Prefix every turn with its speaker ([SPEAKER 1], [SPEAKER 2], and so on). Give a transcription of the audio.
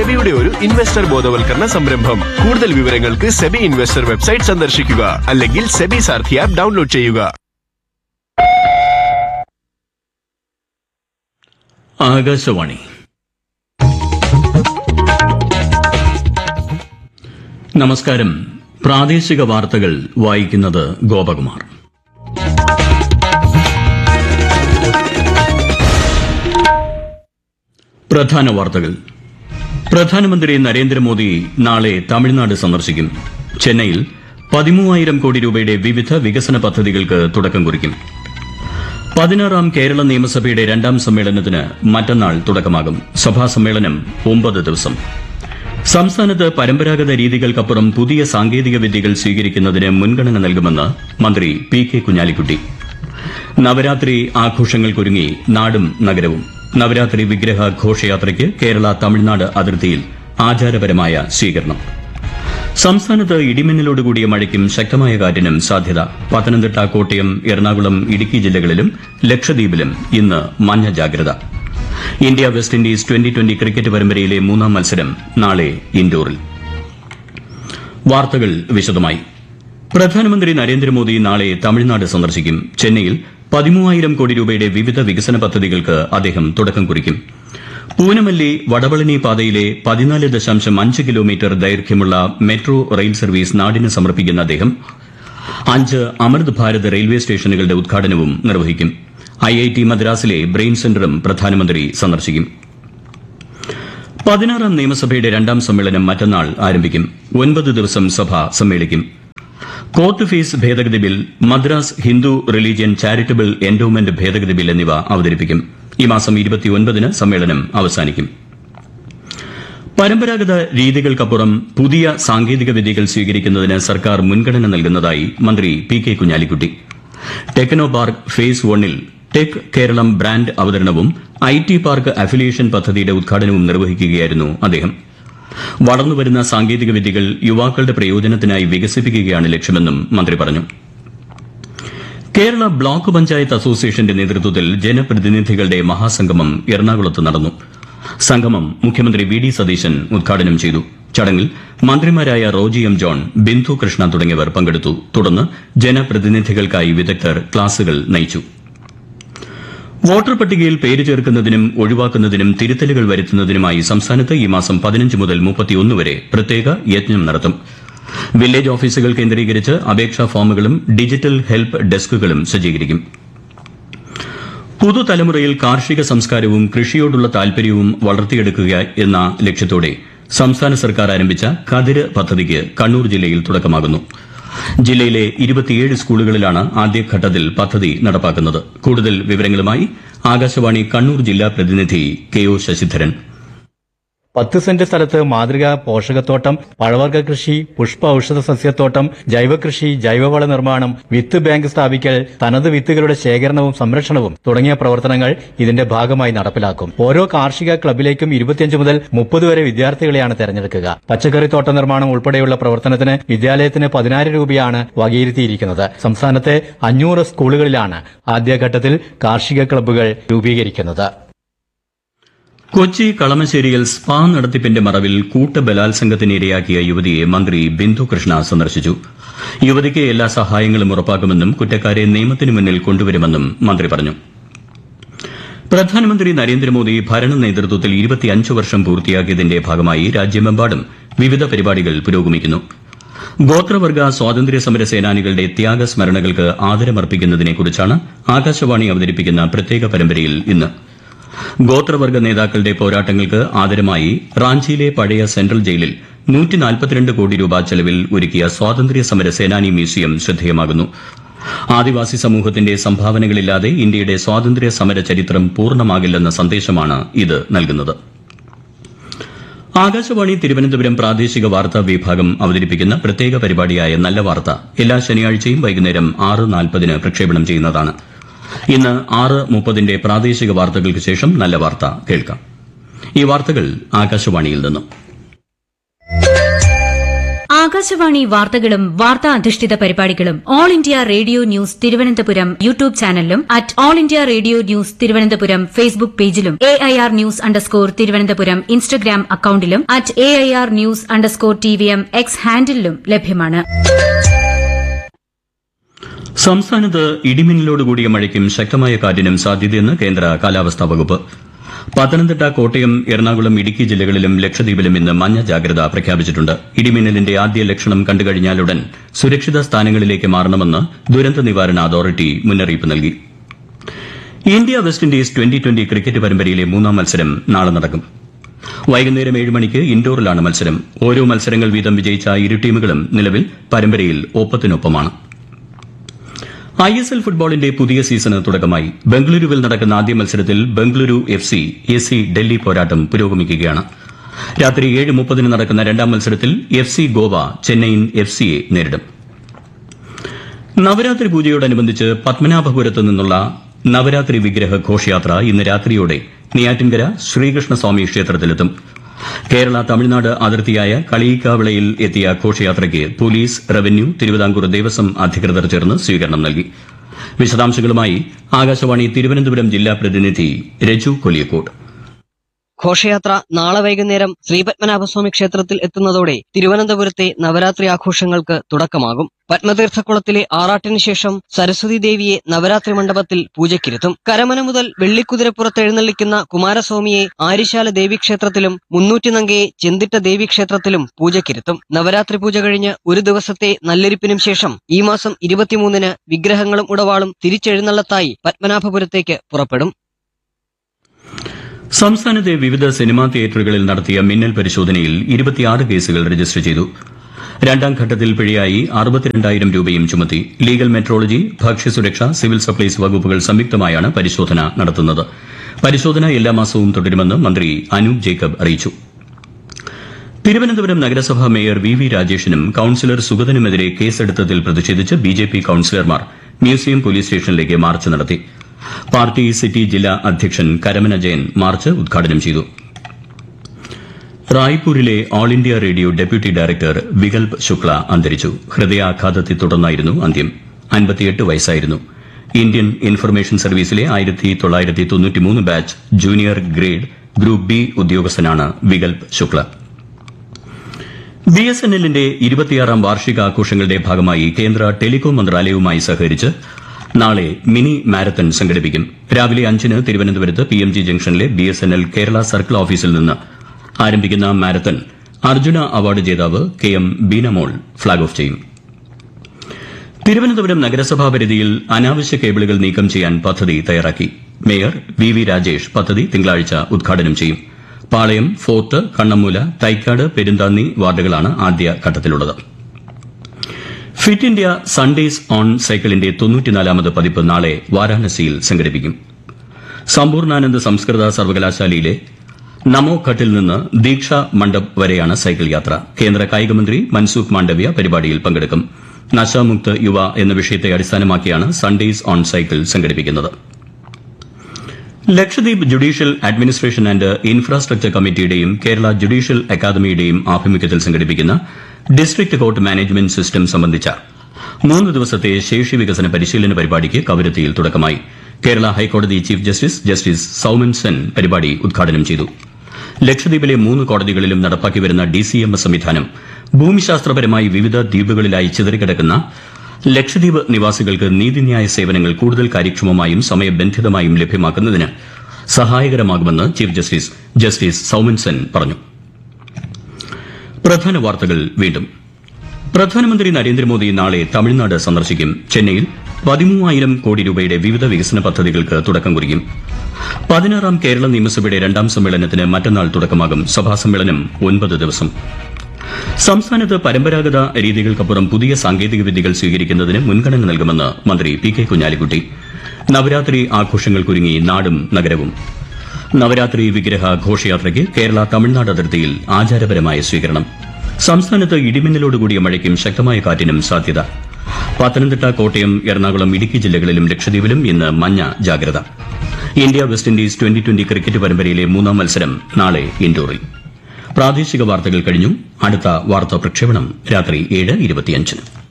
[SPEAKER 1] സെബിയുടെ ഒരു ഇൻവെസ്റ്റർ ബോധവൽക്കരണ സംരംഭം കൂടുതൽ വിവരങ്ങൾക്ക് സെബി ഇൻവെസ്റ്റർ വെബ്സൈറ്റ് സന്ദർശിക്കുക അല്ലെങ്കിൽ സെബി സാർഥി ആപ്പ് ഡൗൺലോഡ് ചെയ്യുക
[SPEAKER 2] ആകാശവാണി നമസ്കാരം പ്രാദേശിക വാർത്തകൾ വായിക്കുന്നത് ഗോപകുമാർ പ്രധാന വാർത്തകൾ പ്രധാനമന്ത്രി നരേന്ദ്രമോദി നാളെ തമിഴ്നാട് സന്ദർശിക്കും ചെന്നൈയിൽ പതിമൂവായിരം കോടി രൂപയുടെ വിവിധ വികസന പദ്ധതികൾക്ക് തുടക്കം കുറിക്കും പതിനാറാം കേരള നിയമസഭയുടെ രണ്ടാം സമ്മേളനത്തിന് മറ്റന്നാൾ തുടക്കമാകും സഭാ സമ്മേളനം ഒമ്പത് ദിവസം സംസ്ഥാനത്ത് പരമ്പരാഗത രീതികൾക്കപ്പുറം പുതിയ സാങ്കേതിക വിദ്യകൾ സ്വീകരിക്കുന്നതിന് മുൻഗണന നൽകുമെന്ന് മന്ത്രി പി കെ കുഞ്ഞാലിക്കുട്ടി നവരാത്രി ആഘോഷങ്ങൾക്കൊരുങ്ങി നാടും നഗരവും നവരാത്രി വിഗ്രഹ ഘോഷയാത്രയ്ക്ക് കേരള തമിഴ്നാട് അതിർത്തിയിൽ ആചാരപരമായ സ്വീകരണം സംസ്ഥാനത്ത് ഇടിമിന്നലോടുകൂടിയ മഴയ്ക്കും ശക്തമായ കാറ്റിനും സാധ്യത പത്തനംതിട്ട കോട്ടയം എറണാകുളം ഇടുക്കി ജില്ലകളിലും ലക്ഷദ്വീപിലും ഇന്ന് മഞ്ഞ ജാഗ്രത India West Indies twenty twenty cricket പരമ്പരയിലെ മൂന്നാം മത്സരം നാളെ ഇൻഡോറിൽ വാർത്തകൾ വിശദമായി പ്രധാനമന്ത്രി നരേന്ദ്രമോദി നാളെ തമിഴ്നാട് സന്ദർശിക്കും ചെന്നൈയിൽ പതിമൂവായിരം കോടി രൂപയുടെ വിവിധ വികസന പദ്ധതികൾക്ക് അദ്ദേഹം തുടക്കം കുറിക്കും പൂനമല്ലി വടവളനി പാതയിലെ പതിനാല് ദശാംശം അഞ്ച് കിലോമീറ്റർ ദൈർഘ്യമുള്ള മെട്രോ റെയിൽ സർവീസ് നാടിന് സമർപ്പിക്കുന്ന അദ്ദേഹം അഞ്ച് അമൃത് ഭാരത് റെയിൽവേ സ്റ്റേഷനുകളുടെ ഉദ്ഘാടനവും നിർവഹിക്കും ഐഐടി മദ്രാസിലെ ബ്രെയിൻ സെന്ററും പ്രധാനമന്ത്രി സന്ദർശിക്കും പതിനാറാം നിയമസഭയുടെ രണ്ടാം സമ്മേളനം മറ്റന്നാൾ ആരംഭിക്കും ഒൻപത് ദിവസം സഭ സമ്മേളിക്കും കോർട്ട് ഫീസ് ഭേദഗതി bill Madras Hindu religion charitable endowment ഭേദഗതി ബിൽ എന്നിവ അവതരിപ്പിക്കും ഈ മാസം ഇരുപത്തിയൊൻപതിന് സമ്മേളനം അവസാനിക്കും പരമ്പരാഗത രീതികൾക്കപ്പുറം പുതിയ സാങ്കേതിക വിദ്യകൾ സ്വീകരിക്കുന്നതിന് സർക്കാർ മുൻഗണന നൽകുന്നതായി മന്ത്രി P K Kunhalikutty techno park phase വണ്ണിൽ ടെക് കേരളം ബ്രാൻഡ് അവതരണവും ഐ ടി പാർക്ക് അഫിലിയേഷൻ പദ്ധതിയുടെ ഉദ്ഘാടനവും നിർവഹിക്കുകയായിരുന്നു അദ്ദേഹം വളർന്നുവരുന്ന സാങ്കേതിക വിദ്യകൾ യുവാക്കളുടെ പ്രയോജനത്തിനായി വികസിപ്പിക്കുകയാണ് ലക്ഷ്യമെന്നും മന്ത്രി പറഞ്ഞു കേരള ബ്ലോക്ക് പഞ്ചായത്ത് അസോസിയേഷന്റെ നേതൃത്വത്തിൽ ജനപ്രതിനിധികളുടെ മഹാസംഗമം എറണാകുളത്ത് നടന്നു സംഗമം മുഖ്യമന്ത്രി വി ഡി സതീശൻ ഉദ്ഘാടനം ചെയ്തു ചടങ്ങിൽ മന്ത്രിമാരായ റോജി എം ജോൺ ബിന്ദു കൃഷ്ണ തുടങ്ങിയവർ പങ്കെടുത്തു തുടർന്ന് ജനപ്രതിനിധികൾക്കായി വിദഗ്ധർ ക്ലാസുകൾ നയിച്ചു വോട്ടർ പട്ടികയിൽ പേര് ചേർക്കുന്നതിനും ഒഴിവാക്കുന്നതിനും തിരുത്തലുകൾ വരുത്തുന്നതിനുമായി സംസ്ഥാനത്ത് ഈ മാസം പതിനഞ്ച് മുതൽ മുപ്പത്തിയൊന്ന് വരെ പ്രത്യേക യജ്ഞം നടത്തും വില്ലേജ് ഓഫീസുകൾ കേന്ദ്രീകരിച്ച് അപേക്ഷാ ഫോമുകളും ഡിജിറ്റൽ ഹെൽപ്പ് ഡെസ്കുകളും സജ്ജീകരിക്കും പുതുതലമുറയിൽ കാർഷിക സംസ്കാരവും കൃഷിയോടുള്ള താൽപര്യവും വളർത്തിയെടുക്കുക എന്ന ലക്ഷ്യത്തോടെ സംസ്ഥാന സർക്കാർ ആരംഭിച്ച കതിര് പദ്ധതിക്ക് കണ്ണൂർ ജില്ലയിൽ തുടക്കമാകുന്നു ജില്ലയിലെ ഇരുപത്തിയേഴ് സ്കൂളുകളിലാണ് ആദ്യഘട്ടത്തിൽ പദ്ധതി നടപ്പാക്കുന്നത് കൂടുതൽ വിവരങ്ങളുമായി ആകാശവാണി കണ്ണൂർ ജില്ലാ പ്രതിനിധി കെ ഒ ശശിധരൻ
[SPEAKER 3] പത്ത് സെന്റ് സ്ഥലത്ത് മാതൃകാ പോഷകത്തോട്ടം പഴവർഗ്ഗ കൃഷി പുഷ്പ ഔഷധ സസ്യത്തോട്ടം ജൈവകൃഷി ജൈവവള നിർമ്മാണം വിത്ത് ബാങ്ക് സ്ഥാപിക്കൽ തനത് വിത്തുകളുടെ ശേഖരണവും സംരക്ഷണവും തുടങ്ങിയ പ്രവർത്തനങ്ങൾ ഇതിന്റെ ഭാഗമായി നടപ്പിലാക്കും ഓരോ കാർഷിക ക്ലബിലേക്കും ഇരുപത്തിയഞ്ച് മുതൽ മുപ്പത് വരെ വിദ്യാർത്ഥികളെയാണ് തെരഞ്ഞെടുക്കുക പച്ചക്കറി തോട്ട നിർമ്മാണം ഉൾപ്പെടെയുള്ള പ്രവർത്തനത്തിന് വിദ്യാലയത്തിന് പതിനായിരം രൂപയാണ് വകയിരുത്തിയിരിക്കുന്നത് സംസ്ഥാനത്തെ അഞ്ഞൂറ് സ്കൂളുകളിലാണ് ആദ്യഘട്ടത്തിൽ കാർഷിക ക്ലബ്ബുകൾ രൂപീകരിക്കുന്നത്
[SPEAKER 2] കൊച്ചി കളമശ്ശേരിയിൽ സ്പാ നടത്തിപ്പിന്റെ മറവിൽ കൂട്ടബലാത്സംഗത്തിന് ഇരയാക്കിയ യുവതിയെ മന്ത്രി ബിന്ദു കൃഷ്ണ സന്ദർശിച്ചു യുവതിക്ക് എല്ലാ സഹായങ്ങളും ഉറപ്പാക്കുമെന്നും കുറ്റക്കാരെ നിയമത്തിന് മുന്നിൽ കൊണ്ടുവരുമെന്നും മന്ത്രി പറഞ്ഞു പ്രധാനമന്ത്രി നരേന്ദ്രമോദി ഭരണ നേതൃത്വത്തിൽ ഇരുപത്തിയഞ്ച് വർഷം പൂർത്തിയാക്കിയതിന്റെ ഭാഗമായി രാജ്യമെമ്പാടും വിവിധ പരിപാടികൾ പുരോഗമിക്കുന്നു ഗോത്രവർഗ സ്വാതന്ത്ര്യ സമര സേനാനികളുടെ ത്യാഗസ്മരണകൾക്ക് ആദരമർപ്പിക്കുന്നതിനെക്കുറിച്ചാണ് ആകാശവാണി അവതരിപ്പിക്കുന്ന പ്രത്യേക പരമ്പരയിൽ ഇന്ന് ഗോത്രവർഗ നേതാക്കളുടെ പോരാട്ടങ്ങൾക്ക് ആദരമായി റാഞ്ചിയിലെ പഴയ സെൻട്രൽ ജയിലിൽ കോടി രൂപ ചെലവിൽ ഒരുക്കിയ സ്വാതന്ത്ര്യ സമര സേനാനി മ്യൂസിയം ശ്രദ്ധേയമാകുന്നു ആദിവാസി സമൂഹത്തിന്റെ സംഭാവനകളില്ലാതെ ഇന്ത്യയുടെ സ്വാതന്ത്ര്യ സമര ചരിത്രം പൂർണ്ണമാകില്ലെന്ന സന്ദേശമാണ് ഇത് നൽകുന്നത് ആകാശവാണി തിരുവനന്തപുരം പ്രാദേശിക വാർത്താ വിഭാഗം അവതരിപ്പിക്കുന്ന പ്രത്യേക പരിപാടിയായ നല്ല വാർത്ത എല്ലാ ശനിയാഴ്ചയും വൈകുന്നേരം ആറ് നാൽപ്പതിന് പ്രക്ഷേപണം ചെയ്യുന്നതാണ് ഇന്ന് ആറ് മുപ്പതിന്റെ പ്രാദേശിക വാർത്തകൾക്ക് ശേഷം നല്ല വാർത്ത കേൾക്കാം ഈ വാർത്തകൾ ആകാശവാണിയിൽ നിന്നും
[SPEAKER 4] ആകാശവാണി വാർത്തകളും വാർത്താ അധിഷ്ഠിത പരിപാടികളും all India radio news Thiruvananthapuram YouTube ചാനലിലും at all India radio news Thiruvananthapuram Facebook പേജിലും A I R news underscore Thiruvananthapuram Instagram അക്കൌണ്ടിലും at A I R news underscore T V M X ഹാൻഡിലും ലഭ്യമാണ്
[SPEAKER 2] സംസ്ഥാനത്ത് ഇടിമിന്നലോടുകൂടിയ മഴയ്ക്കും ശക്തമായ കാറ്റിനും സാധ്യതയെന്ന് കേന്ദ്ര കാലാവസ്ഥാ വകുപ്പ് പത്തനംതിട്ട കോട്ടയം എറണാകുളം ഇടുക്കി ജില്ലകളിലും ലക്ഷദ്വീപിലും ഇന്ന് മഞ്ഞ ജാഗ്രത പ്രഖ്യാപിച്ചിട്ടുണ്ട് ഇടിമിന്നലിന്റെ ആദ്യ ലക്ഷണം കണ്ടുകഴിഞ്ഞാലുടൻ സുരക്ഷിത സ്ഥാനങ്ങളിലേക്ക് മാറണമെന്ന് ദുരന്ത നിവാരണ അതോറിറ്റി മുന്നറിയിപ്പ് നൽകി India West Indies twenty twenty cricket പരമ്പരയിലെ മൂന്നാം മത്സരം നാളെ നടക്കും വൈകുന്നേരം ഏഴ് മണിക്ക് ഇൻഡോറിലാണ് മത്സരം ഓരോ മത്സരങ്ങൾ വീതം വിജയിച്ച ഇരു ടീമുകളും നിലവിൽ പരമ്പരയിൽ ഒപ്പത്തിനൊപ്പമാണ് ഐ എസ് എൽ ഫുട്ബോളിന്റെ പുതിയ സീസണ് തുടക്കമായി ബംഗളൂരുവിൽ നടക്കുന്ന ആദ്യ മത്സരത്തിൽ Bengaluru F C S C Delhi പോരാട്ടം പുരോഗമിക്കുകയാണ് രാത്രി ഏഴ് മുപ്പതിന് നടക്കുന്ന രണ്ടാം മത്സരത്തിൽ F C Goa Chennaiyin F സിയെ നേരിടും നവരാത്രി പൂജയോടനുബന്ധിച്ച് പത്മനാഭപുരത്ത് നിന്നുള്ള നവരാത്രി വിഗ്രഹ ഘോഷയാത്ര ഇന്ന് രാത്രിയോടെ നെയ്യാറ്റിൻകര ശ്രീകൃഷ്ണസ്വാമി ക്ഷേത്രത്തിലെത്തും കേരള തമിഴ്നാട് അതിർത്തിയായ കളിയിക്കാവിളയിൽ എത്തിയ ഘോഷയാത്രയ്ക്ക് പോലീസ് റവന്യൂ തിരുവിതാംകൂർ ദേവസ്വം അധികൃതർ ചേർന്ന് സ്വീകരണം നൽകി വിശദാംശങ്ങളുമായി ആകാശവാണി തിരുവനന്തപുരം ജില്ലാ പ്രതിനിധി രജു കൊലിയക്കോട്ട്
[SPEAKER 5] ഘോഷയാത്ര നാളെ വൈകുന്നേരം ശ്രീപത്മനാഭസ്വാമി ക്ഷേത്രത്തിൽ എത്തുന്നതോടെ തിരുവനന്തപുരത്തെ നവരാത്രി ആഘോഷങ്ങൾക്ക് തുടക്കമാകും പത്മതീർത്ഥക്കുളത്തിലെ ആറാട്ടിന് ശേഷം സരസ്വതി ദേവിയെ നവരാത്രി മണ്ഡപത്തിൽ പൂജയ്ക്കിരുത്തും കരമന മുതൽ വെള്ളിക്കുതിരപ്പുറത്ത് എഴുന്നള്ളിക്കുന്ന കുമാരസ്വാമിയെ ആര്യശാല ദേവീക്ഷേത്രത്തിലും മുന്നൂറ്റിനങ്കയെ ചെന്തിട്ട ദേവീക്ഷേത്രത്തിലും പൂജയ്ക്കിരുത്തും നവരാത്രി പൂജ കഴിഞ്ഞ് ഒരു ദിവസത്തെ നല്ലെരിപ്പിനും ശേഷം ഈ മാസം ഇരുപത്തിമൂന്നിന് വിഗ്രഹങ്ങളും ഉടവാളും തിരിച്ചെഴുന്നള്ളത്തായി പത്മനാഭപുരത്തേക്ക് പുറപ്പെടും
[SPEAKER 2] സംസ്ഥാനത്തെ വിവിധ സിനിമാ തിയേറ്ററുകളിൽ നടത്തിയ മിന്നൽ പരിശോധനയിൽ ഇരുപത്തിയാറ് കേസുകൾ രജിസ്റ്റർ ചെയ്തു രണ്ടാം ഘട്ടത്തിൽ പിഴയായി അറുപത്തിരണ്ടായിരം രൂപയും ചുമത്തി ലീഗൽ മെട്രോളജി ഭക്ഷ്യസുരക്ഷ സിവിൽ സപ്ലൈസ് വകുപ്പുകൾ സംയുക്തമായാണ് പരിശോധന നടത്തുന്നത് പരിശോധന എല്ലാ മാസവും തുടരുമെന്ന് മന്ത്രി അനൂപ് ജേക്കബ് അറിയിച്ചു തിരുവനന്തപുരം നഗരസഭാ മേയർ വി വി രാജേഷിനും കൌൺസിലർ സുഗതനുമെതിരെ കേസെടുത്തതിൽ പ്രതിഷേധിച്ച് ബി ജെ പി കൌൺസിലർമാർ മ്യൂസിയം പോലീസ് സ്റ്റേഷനിലേക്ക് മാർച്ച് നടത്തി പാർട്ടി സിറ്റി ജില്ലാ അധ്യക്ഷൻ കരമന ജയൻ മാർച്ച് ഉദ്ഘാടനം ചെയ്തു റായ്പൂരിലെ all India radio deputy director Vikalp Shukla അന്തരിച്ചു ഹൃദയാഘാതത്തെ തുടർന്നായിരുന്നു അന്ത്യം അൻപത്തിയെട്ട് വയസ്സായിരുന്നു ഇന്ത്യൻ ഇൻഫർമേഷൻ സർവീസിലെ ആയിരത്തി തൊള്ളായിരത്തി തൊണ്ണൂറ്റിമൂന്ന് batch junior grade group B ഉദ്യോഗസ്ഥനാണ് Vikalp Shukla B S N എല്ലിന്റെ ഇരുപത്തിയാറാം വാർഷികാഘോഷങ്ങളുടെ ഭാഗമായി കേന്ദ്ര ടെലികോം മന്ത്രാലയവുമായി സഹകരിച്ച് നാളെ മിനി മാരത്തൺ സംഘടിപ്പിക്കും രാവിലെ അഞ്ചിന് തിരുവനന്തപുരത്ത് പി എം ജി ജംഗ്ഷനിലെ B S N L Kerala circle ഓഫീസിൽ നിന്ന് ആരംഭിക്കുന്ന മാരത്തൺ അർജുന അവാർഡ് ജേതാവ് K M Beenamol flag off ചെയ്യും തിരുവനന്തപുരം നഗരസഭാ പരിധിയിൽ അനാവശ്യ കേബിളുകൾ നീക്കം ചെയ്യാൻ പദ്ധതി തയ്യാറാക്കി മേയർ വി വി രാജേഷ് പദ്ധതി തിങ്കളാഴ്ച ഉദ്ഘാടനം ചെയ്യും പാളയം ഫോർട്ട് കണ്ണമ്മൂല തൈക്കാട് പെരുന്താന്നി വാർഡുകളാണ് ആദ്യ ഘട്ടത്തിലുള്ളത് ഫിറ്റ് ഇന്ത്യ സൺഡേസ് ഓൺ സൈക്കിളിന്റെ തൊണ്ണൂറ്റിനാലാമത് പതിപ്പ് നാളെ വാരാണസിയിൽ സംഘടിപ്പിക്കും സമ്പൂർണ്ണാനന്ദ സംസ്കൃത സർവകലാശാലയിലെ നമോ ഘട്ടിൽ നിന്ന് ദീക്ഷ മണ്ഡപ് വരെയാണ് സൈക്കിൾ യാത്ര കേന്ദ്ര കായികമന്ത്രി മൻസൂഖ് മാണ്ഡവ്യ പരിപാടിയിൽ പങ്കെടുക്കും നശാമുക്ത് യുവ എന്ന വിഷയത്തെ അടിസ്ഥാനമാക്കിയാണ് സൺഡേസ് ഓൺ സൈക്കിൾ സംഘടിപ്പിക്കുന്നത് Lakshadweep judicial administration and infrastructure കമ്മിറ്റിയുടെയും കേരള ജുഡീഷ്യൽ അക്കാദമിയുടെയും ആഭിമുഖ്യത്തിൽ സംഘടിപ്പിക്കുന്ന ഡിസ്ട്രിക്ട് കോർട്ട് മാനേജ്മെന്റ് സിസ്റ്റം സംബന്ധിച്ച മൂന്ന് ദിവസത്തെ ശേഷി വികസന പരിശീലന പരിപാടിക്ക് കവരത്തിയിൽ തുടക്കമായി കേരള ഹൈക്കോടതി chief justice justice Soumen Sen പരിപാടി ഉദ്ഘാടനം ചെയ്തു ലക്ഷദ്വീപിലെ മൂന്ന് കോടതികളിലും നടപ്പാക്കി വരുന്ന ഡിസിഎംഎസ് സംവിധാനം ഭൂമിശാസ്ത്രപരമായി വിവിധ ദ്വീപുകളിലായി ചിതറിക്കിടക്കുന്ന ലക്ഷദ്വീപ് നിവാസികൾക്ക് നീതിന്യായ സേവനങ്ങൾ കൂടുതൽ കാര്യക്ഷമമായും സമയബന്ധിതമായും ലഭ്യമാക്കുന്നതിന് സഹായകരമാകുമെന്ന് chief justice justice Soumen Sen പറഞ്ഞു പ്രധാന വാർത്തകൾ വീണ്ടും പ്രധാനമന്ത്രി നരേന്ദ്രമോദി നാളെ തമിഴ്നാട് സന്ദർശിക്കും ചെന്നൈയിൽ പതിമൂവായിരം കോടി രൂപയുടെ വിവിധ വികസന പദ്ധതികൾക്ക് തുടക്കം കുറിക്കും പതിനാറാം കേരള നിയമസഭയുടെ രണ്ടാം സമ്മേളനത്തിന് മറ്റന്നാൾ തുടക്കമാകും സഭാ സമ്മേളനം ഒൻപത് ദിവസം സംസ്ഥാനത്ത് പരമ്പരാഗത രീതികൾക്കപ്പുറം പുതിയ സാങ്കേതിക വിദ്യകൾ സ്വീകരിക്കുന്നതിന് മുൻഗണന നൽകുമെന്ന് മന്ത്രി പി കെ കുഞ്ഞാലിക്കുട്ടി നവരാത്രി ആഘോഷങ്ങൾക്കൊരുങ്ങി നാടും നഗരവും നവരാത്രി വിഗ്രഹ ഘോഷയാത്രയ്ക്ക് കേരള തമിഴ്നാട് അതിർത്തിയിൽ ആചാരപരമായ സ്വീകരണം സംസ്ഥാനത്ത് ഇടിമിന്നലോടുകൂടിയ മഴയ്ക്കും ശക്തമായ കാറ്റിനും സാധ്യത പത്തനംതിട്ട കോട്ടയം എറണാകുളം ഇടുക്കി ജില്ലകളിലും ലക്ഷദ്വീപിലും ഇന്ന് മഞ്ഞ ജാഗ്രത India West Indies twenty twenty cricket പരമ്പരയിലെ മൂന്നാം മത്സരം നാളെ ഇൻഡോറിൽ പ്രാദേശിക വാർത്തകൾ കഴിഞ്ഞു അടുത്ത വാർത്താ പ്രക്ഷേപണം രാത്രി ഏഴ് ഇരുപത്തിയഞ്ചിന്